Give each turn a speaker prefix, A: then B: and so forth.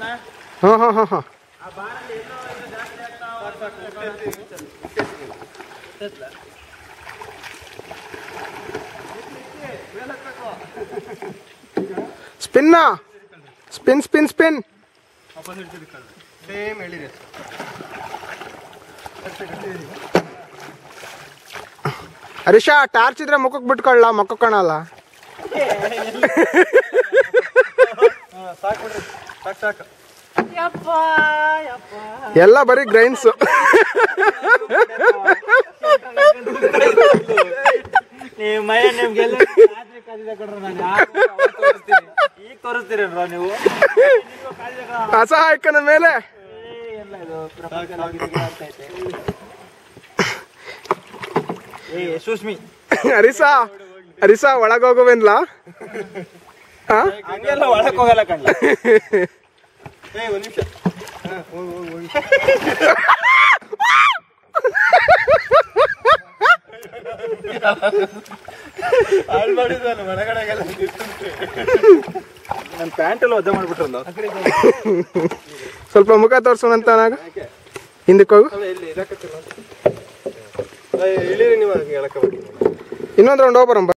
A: ಹಾಂ ಹಾಂ ಹಾಂ ಹಾಂ ಸ್ಪಿನ್ನ ಸ್ಪಿನ್ ಸ್ಪಿನ್ ಸ್ಪಿನ್
B: ಸೇಮ್ ಹೇಳಿರಿ
A: ಹರೀಶಾ ಟಾರ್ಚ್ ಇದ್ರೆ ಮುಖಕ್ಕೆ ಬಿಟ್ಕೊಳ್ಳ ಮುಖ ಕಾಣಲ್ಲ
B: ಸಾಕು ಬಿಡ್ರಿ ಸಾಕು ಸಾಕು
A: ಎಲ್ಲ ಬರೀ ಗ್ರೈನ್ಸ್
C: ನೀವು ಮಯ ನಿಮ್ಗೆಲ್ಲ ರಾತ್ರಿ ಕಾದಿದೆ ಕೊಡ್ರಿ ನಾನು ಯಾವಾಗ ಅವಾಗ ತೋರಿಸ್ತೀನಿ ಈಗ ತೋರಿಸ್ತೀರೇನ್ರ ನೀವು
A: ಅಸಹಾಯಕನ ಮೇಲೆ
C: ಏ, ಎಲ್ಲ ಇದು ಪ್ರಪಂಚದಲ್ಲಿ ಆಗಿರೋದು ಆಗ್ತಾ ಐತೆ. ಏ ಸುಷ್ಮಿ
A: ಹರಿಸಾ ಹರಿಸಾ ಒಳಗೋಗುವೆನ್ಲಾ ಹಾ
C: ಹಂಗೆಲ್ಲ ಒಳಕ್ ಹೋಗಲ್ಲ ಕಣ್ಣ
B: ಏ ಒಂದು ನಿಮಿಷ ಹಾಂ ಹೋಗಿ ಹೋಗಿ ಹೋಗಿ ಹಾಳು ಮಾಡಿದ್ವಲ್ಲ ಒಳಗಡೆಗೆಲ್ಲ
C: ನನ್ನ ಪ್ಯಾಂಟ್ ಎಲ್ಲ ಒದ್ದೆ ಮಾಡ್ಬಿಟ್ರಲ್ಲ
A: ಸ್ವಲ್ಪ ಮುಖ ತೋರ್ಸೋಣಂತ ನಾಗ ಹಿಂದಕ್ಕೆ ಹೋಗು
B: ಇಲ್ಲಿ ಇರಕತ್ತಿಲ್ಲ ಇಳಿರಿ ನೀವು ಹೇಳಕ್ಕೆ
A: ಇನ್ನೊಂದು ರೌಂಡ್ ಹೋಗ್ಬರಂ